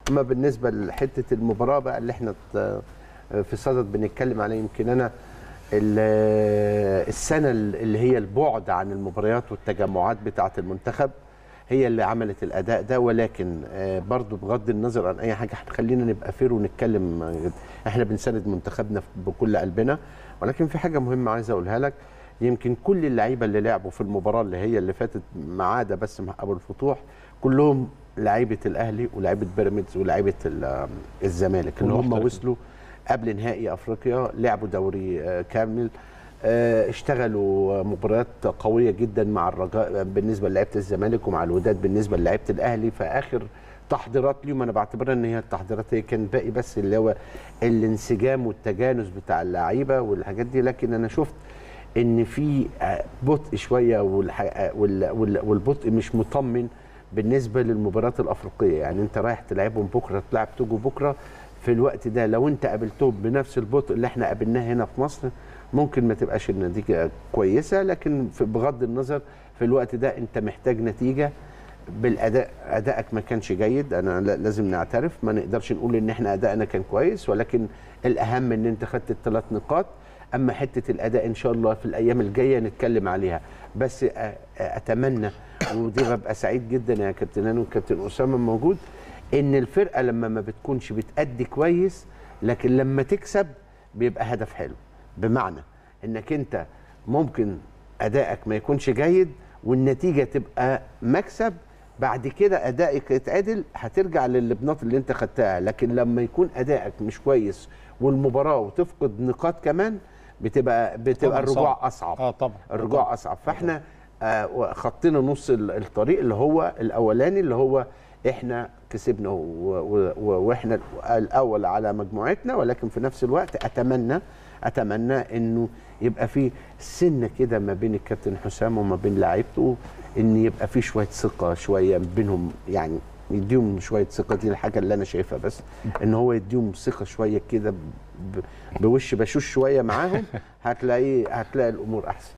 اما بالنسبه لحته المباراه بقى اللي احنا ت- في صدد بنتكلم عليه يمكن انا ال- السنه اللي هي البعد عن المباريات والتجمعات بتاعه المنتخب هي اللي عملت الاداء ده ولكن آه، برضو بغض النظر عن اي حاجه احنا خلينا نبقى فير ونتكلم آه، احنا بنساند منتخبنا بكل قلبنا ولكن في حاجه مهمه عايز اقولها لك يمكن كل اللعيبه اللي لعبوا في المباراه اللي هي اللي فاتت ما عدا بس مع ابو الفتوح كلهم لعيبه الاهلي ولاعيبه بيراميدز ولاعيبه ال- الزمالك اللي هم والمحترفين. وصلوا قبل نهائي افريقيا لعبوا دوري آه، كامل آه، اشتغلوا مباريات قويه جدا مع الرجاء بالنسبه للعيبه الزمالك ومع الوداد بالنسبه للعيبه الاهلي فاخر تحضيرات ليهم انا بعتبرها ان هي التحضيرات هي كان باقي بس اللي هو الانسجام والتجانس بتاع اللعيبه والحاجات دي لكن انا شفت ان في آه، بطء شويه والح- آه، وال- وال- والبطء مش مطمن بالنسبه للمباريات الافريقيه يعني انت رايح تلعبهم بكره تلعب توجو بكره في الوقت ده لو انت قابلتهم بنفس البطء اللي احنا قابلناه هنا في مصر ممكن ما تبقاش النتيجه كويسه لكن في بغض النظر في الوقت ده انت محتاج نتيجه بالاداء ادائك ما كانش جيد انا لا- لازم نعترف ما نقدرش نقول ان احنا ادائنا كان كويس ولكن الاهم ان انت خدت الثلاث نقاط اما حته الاداء ان شاء الله في الايام الجايه نتكلم عليها بس أ- اتمنى ودي ببقى سعيد جدا يا كابتن انا وكابتن اسامه موجود ان الفرقه لما ما بتكونش بتأدي كويس لكن لما تكسب بيبقى هدف حلو بمعنى انك انت ممكن ادائك ما يكونش جيد والنتيجه تبقى مكسب بعد كده ادائك يتعدل هترجع للبنات اللي انت خدتها لكن لما يكون ادائك مش كويس والمباراه وتفقد نقاط كمان بتبقى بتبقى طبعاً الرجوع صعب. اصعب اه طبعا الرجوع اصعب فاحنا آه خطينا نص ال- الطريق اللي هو الاولاني اللي هو احنا كسبنا و- و- و- واحنا الاول على مجموعتنا ولكن في نفس الوقت اتمنى اتمنى انه يبقى في سنه كده ما بين الكابتن حسام وما بين لعيبته ان يبقى في شويه ثقه شويه بينهم يعني يديهم شويه ثقه دي الحاجه اللي انا شايفها بس ان هو يديهم ثقه شويه كده ب- بوش بشوش شويه معاهم هتلاقي هتلاقي الامور احسن